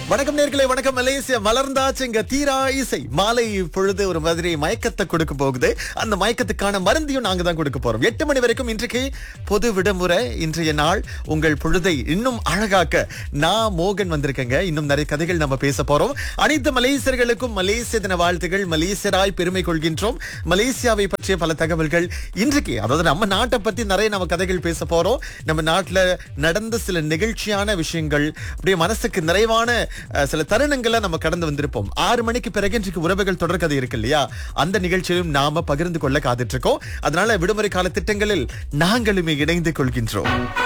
வணக்கம் நேர்களே வணக்கம் மலேசியா மலர்ந்தாச்சுங்க தீரா இசை மாலை பொழுது ஒரு மாதிரி மயக்கத்தை கொடுக்க போகுது அந்த மயக்கத்துக்கான மருந்தையும் நாங்க தான் கொடுக்க போறோம் எட்டு மணி வரைக்கும் இன்றைக்கு பொது விடுமுறை இன்றைய நாள் உங்கள் பொழுதை இன்னும் அழகாக்க நான் மோகன் வந்திருக்கேங்க இன்னும் நிறைய கதைகள் நம்ம பேச போறோம் அனைத்து மலேசியர்களுக்கும் மலேசிய தின வாழ்த்துகள் மலேசியராய் பெருமை கொள்கின்றோம் மலேசியாவை பற்றிய பல தகவல்கள் இன்றைக்கு அதாவது நம்ம நாட்டை பத்தி நிறைய நம்ம கதைகள் பேச போறோம் நம்ம நாட்டுல நடந்த சில நிகழ்ச்சியான விஷயங்கள் அப்படியே மனசுக்கு நிறைவான அஹ், சில தருணங்களை நம்ம கடந்து வந்திருப்போம் ஆறு மணிக்கு பிறகு இன்றைக்கு உறவுகள் தொடர்கதை இருக்கு இல்லையா அந்த நிகழ்ச்சியிலும் நாம பகிர்ந்து கொள்ள காத்துட்டு இருக்கோம் அதனால விடுமுறை கால திட்டங்களில் நாங்களுமே இணைந்து கொள்கின்றோம்